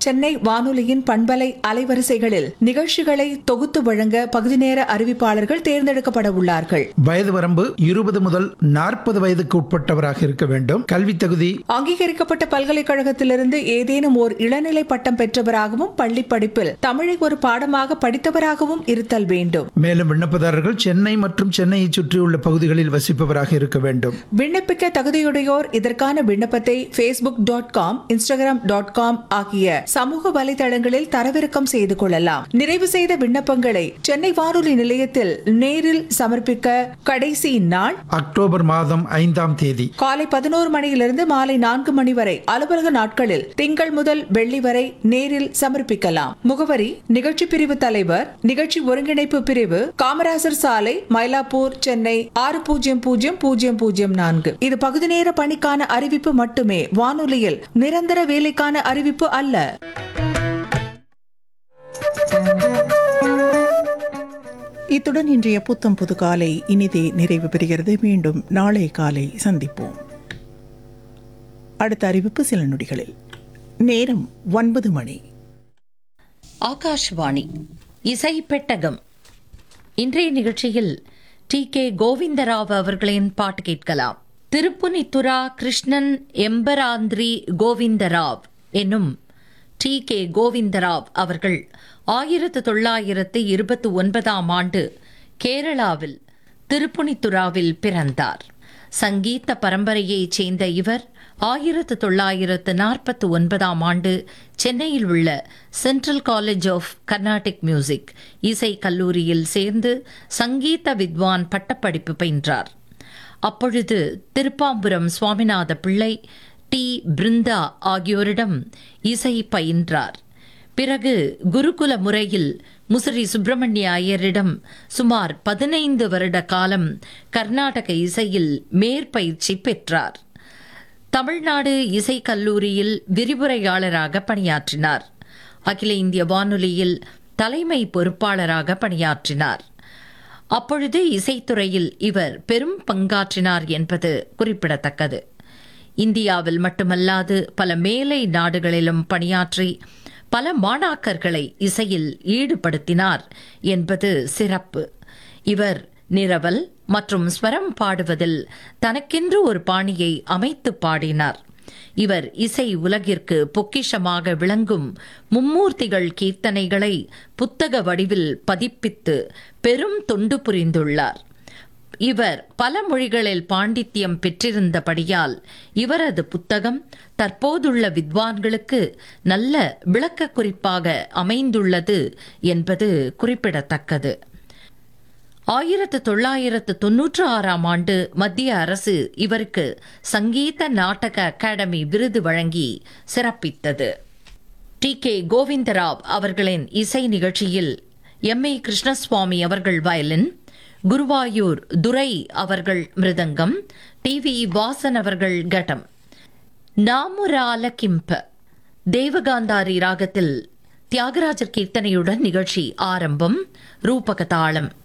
சென்னை வானொலியின் பண்பலை அலைவரிசைகளில் நிகழ்ச்சிகளை தொகுத்து வழங்க பகுதி நேர அறிவிப்பாளர்கள் தேர்ந்தெடுக்கப்பட உள்ளார்கள் வயது வரம்பு இருபது முதல் நாற்பது வயதுக்கு உட்பட்டவராக இருக்க வேண்டும் கல்வி தகுதி அங்கீகரிக்கப்பட்ட பல்கலைக்கழகத்திலிருந்து ஏதேனும் ஓர் இளநிலை பட்டம் பெற்றவராகவும் பள்ளி படிப்பில் தமிழை ஒரு பாடமாக படித்தவராகவும் இருத்தல் வேண்டும் மேலும் விண்ணப்பதாரர்கள் சென்னை மற்றும் சென்னையை சுற்றியுள்ள பகுதிகளில் வசிப்பவராக இருக்க வேண்டும் விண்ணப்பிக்க தகுதியுடையோர் இதற்கான விண்ணப்பத்தை Facebook dot com Instagram dot com ஆகிய சமூக வலைதளங்களில் தரவிறக்கம் செய்து கொள்ளலாம் நிறைவு செய்த விண்ணப்பங்களை சென்னை வானொலி நிலையத்தில் நேரில் சமர்ப்பிக்க கடைசி நாள் அக்டோபர் மாதம் ஐந்தாம் தேதி காலை பதினோரு மணியிலிருந்து மாலை நான்கு மணி வரை அலுவலக நாட்களில் திங்கள் முதல் வெள்ளி வரை நேரில் சமர்ப்பிக்கலாம் முகவரி நிகழ்ச்சி பிரிவு தலைவர் நிகழ்ச்சி ஒருங்கிணைப்பு பிரிவு காமராசர் சாலை மயிலாப்பூர் சென்னை ஆறு பூஜ்ஜியம் பூஜ்ஜியம் பூஜ்ஜியம் பூஜ்ஜியம் நான்கு இது பகுதி நேர பணிக்கான அறிவிப்பு மட்டுமே வானொலியில் நிரந்தர வேலைக்கான அறிவிப்பு அல்ல இத்துடன் இன்றைய புத்தம் புது காலை இனிதே நிறைவு பெறுகிறது மீண்டும் நாளை காலை சந்திப்போம் அடுத்த அறிவிப்பு சில நொடிகளில் நேரம் ஒன்பது மணி ஆகாஷ்வாணி இசை பெட்டகம் இன்றைய நிகழ்ச்சியில் டி கே கோவிந்தராவ் அவர்களின் பாட்டு கேட்கலாம் திருப்புனித்துரா கிருஷ்ணன் எம்பராந்திரி கோவிந்தராவ் என்னும் டி கே கோவிந்தராவ் அவர்கள் ஆயிரத்து தொள்ளாயிரத்து இருபத்தி ஒன்பதாம் ஆண்டு கேரளாவில் திருப்புனித்துராவில் பிறந்தார் சங்கீத பரம்பரையைச் சேர்ந்த இவர் ஆயிரத்து தொள்ளாயிரத்து நாற்பத்தி ஒன்பதாம் ஆண்டு சென்னையில் உள்ள central college of Carnatic music இசை கல்லூரியில் சேர்ந்து சங்கீத வித்வான் பட்டப்படிப்பு பயின்றார் அப்பொழுது திருப்பாம்புரம் சுவாமிநாத பிள்ளை டி பிருந்தா ஆகியோரிடம் இசை பயின்றார் பிறகு குருகுல முறையில் முசிறி சுப்பிரமணிய ஐயரிடம் சுமார் பதினைந்து வருட காலம் கர்நாடக இசையில் மேற்பயிற்சி பெற்றார் தமிழ்நாடு இசை கல்லூரியில் விரிவுரையாளராக பணியாற்றினார் அகில இந்திய வானொலியில் தலைமை பொறுப்பாளராக பணியாற்றினார் அப்பொழுது இசைத்துறையில் இவர் பெரும் பங்காற்றினார் என்பது குறிப்பிடத்தக்கது இந்தியாவில் மட்டுமல்லாது பல மேலை நாடுகளிலும் பணியாற்றி பல மாணாக்கர்களை இசையில் ஈடுபடுத்தினார் என்பது சிறப்பு இவர் நிரவல் மற்றும் ஸ்வரம் பாடுவதில் தனக்கென்று ஒரு பாணியை அமைத்து பாடினார் இவர் இசை உலகிற்கு பொக்கிஷமாக விளங்கும் மும்மூர்த்திகள் கீர்த்தனைகளை புத்தக வடிவில் பதிப்பித்து பெரும் தொண்டு புரிந்துள்ளார் இவர் பல மொழிகளில் பாண்டித்யம் பெற்றிருந்தபடியால் இவரது புத்தகம் தற்போதுள்ள வித்வான்களுக்கு நல்ல விளக்க குறிப்பாக அமைந்துள்ளது என்பது குறிப்பிடத்தக்கது ஆயிரத்து தொள்ளாயிரத்து தொன்னூற்று ஆறாம் ஆண்டு மத்திய அரசு இவருக்கு சங்கீத நாடக அகாடமி விருது வழங்கி சிறப்பித்தது டி கே கோவிந்தராவ் அவர்களின் இசை நிகழ்ச்சியில் எம் ஏ கிருஷ்ணசுவாமி அவர்கள் வயலின் குருவாயூர் துரை அவர்கள் மிருதங்கம் டி வி வாசன் அவர்கள் கடம் நாமுரால கிம்ப தேவகாந்தாரி ராகத்தில் தியாகராஜர் கீர்த்தனையுடன் நிகழ்ச்சி ஆரம்பம் ரூபக தாளம்